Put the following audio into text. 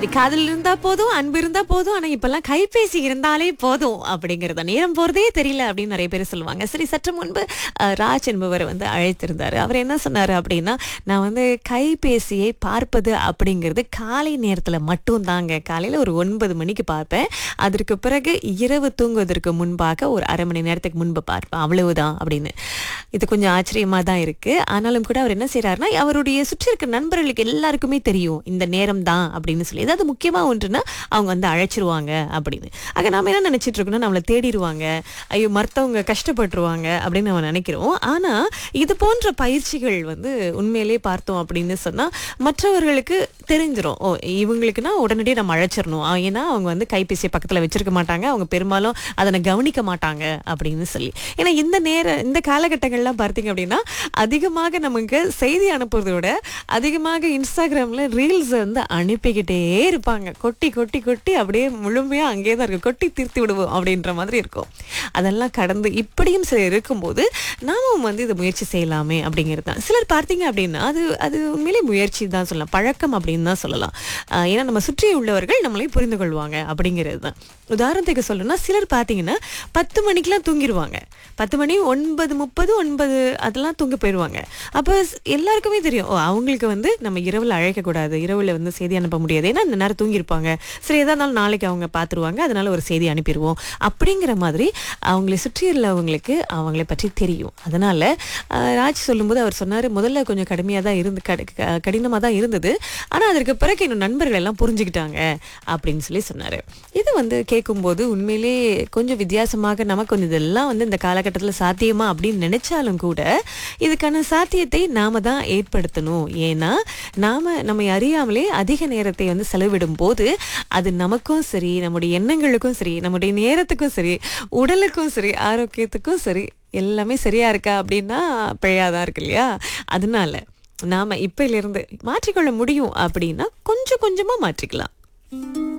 சரி காதல் இருந்தா போதும் அன்பு இருந்தா போதும் ஆனா இப்பெல்லாம் கைபேசி இருந்தாலே போதும் அப்படிங்கறத நேரம் போறதே தெரியல அப்படின்னு நிறைய பேர் சொல்லுவாங்க சரி சற்று முன்பு அஹ், ராஜ் என்பவர் வந்து அழைத்திருந்தாரு அவர் என்ன சொன்னாரு அப்படின்னா நான் வந்து கைபேசியை பார்ப்பது அப்படிங்கிறது காலை நேரத்துல மட்டும் தாங்க காலையில ஒரு ஒன்பது மணிக்கு பார்ப்பேன் அதற்கு பிறகு இரவு தூங்குவதற்கு முன்பாக ஒரு அரை மணி நேரத்துக்கு முன்பு பார்ப்பேன் அவ்வளவுதான் அப்படின்னு இது கொஞ்சம் ஆச்சரியமா தான் இருக்கு ஆனாலும் கூட அவர் என்ன செய்யறாருன்னா அவருடைய சுற்றி இருக்க நண்பர்களுக்கு எல்லாருக்குமே தெரியும் இந்த நேரம் தான் அப்படின்னு சொல்லி ஏதாவது முக்கியமா ஒன்றுனா அவங்க வந்து அழைச்சிருவாங்க அப்படின்னு ஆக நாம என்ன நினைச்சிட்டு இருக்கோம்னா நம்மளை தேடிடுவாங்க ஐயோ மற்றவங்க கஷ்டப்பட்டுருவாங்க அப்படின்னு நம்ம நினைக்கிறோம் ஆனா இது போன்ற பயிற்சிகள் வந்து உண்மையிலே பார்த்தோம் அப்படின்னு சொன்னா மற்றவர்களுக்கு தெரிஞ்சிரும் ஓ இவங்களுக்குன்னா உடனடியே நம்ம அழைச்சிடணும் ஆ, ஏன்னா அவங்க வந்து கைபேசியை பக்கத்துல வச்சிருக்க மாட்டாங்க அவங்க பெரும்பாலும் அதனை கவனிக்க மாட்டாங்க அப்படின்னு சொல்லி ஏன்னா இந்த நேர இந்த காலகட்டங்கள்லாம் பார்த்தீங்க அப்படின்னா அதிகமாக நமக்கு செய்தி அனுப்புறதை விட அதிகமாக இன்ஸ்டாகிராம்ல ரீல்ஸ் வந்து அனுப்பிக்கிட்டே இருப்பாங்க கொட்டி கொட்டி கொட்டி அப்படியே முழுமையா அங்கேயே தான் இருக்கும் கொட்டி தீர்த்து விடுவோம் அப்படின்ற மாதிரி இருக்கும் அதெல்லாம் கடந்து இப்படியும் சிலர் இருக்கும்போது நாமும் வந்து இதை முயற்சி செய்யலாமே அப்படிங்கிறது தான் சிலர் பார்த்தீங்க அப்படின்னா அது அது உண்மையிலே முயற்சி தான் சொல்லலாம் பழக்கம் அப்படின்னு தான் சொல்லலாம் ஆஹ் ஏன்னா நம்ம சுற்றி உள்ளவர்கள் நம்மளை புரிந்து கொள்வாங்க அப்படிங்கிறது தான் உதாரணத்துக்கு சொல்லணும்னா சிலர் பார்த்தீங்கன்னா பத்து மணிக்கெல்லாம் தூங்கிடுவாங்க பத்து மணி ஒன்பது முப்பது ஒன்பது அதெல்லாம் தூங்க போயிடுவாங்க அப்போ ஸ்- எல்லாருக்குமே தெரியும் ஓ அவங்களுக்கு வந்து நம்ம இரவில் அழைக்கக்கூடாது இரவில் வந்து செய்தி அனுப்ப முடியாது ஏன்னா இந்த நேரம் தூங்கியிருப்பாங்க சரி எதா இருந்தாலும் நாளைக்கு அவங்க பார்த்துருவாங்க அதனால ஒரு செய்தி அனுப்பிடுவோம் அப்படிங்கிற மாதிரி அவங்களை சுற்றி உள்ளவங்களுக்கு அவங்களை பற்றி தெரியும் அதனால ஆஹ், ராஜ் சொல்லும்போது அவர் சொன்னார் முதல்ல கொஞ்சம் கடுமையாக தான் இருந்து கடு கடினமாக தான் இருந்தது ஆனால் அதற்கு பிறகு இன்னும் நண்பர்கள் எல்லாம் புரிஞ்சுக்கிட்டாங்க அப்படின்னு சொல்லி சொன்னார் இது வந்து கேட்கும்போது உண்மையிலே கொஞ்சம் வித்தியாசமாக நமக்கு கொஞ்சம் இதெல்லாம் வந்து இந்த காலகட்டத்தில் சாத்தியமா அப்படின்னு நினைச்சாலும் கூட இதுக்கான சாத்தியத்தை நாம தான் ஏற்படுத்தணும் ஏன்னா நாம நம்மை அறியாமலே அதிக நேரத்தை வந்து செலவிடும் போது அது நமக்கும் சரி நம்முடைய எண்ணங்களுக்கும் சரி நம்முடைய நேரத்துக்கும் சரி உடலுக்கும் சரி ஆரோக்கியத்துக்கும் சரி எல்லாமே சரியா இருக்கா அப்படின்னா பிழையாதான் இருக்கு இல்லையா அதனால நாம இப்பையிலிருந்து மாற்றிக்கொள்ள முடியும் அப்படின்னா கொஞ்சம் கொஞ்சமா மாற்றிக்கலாம்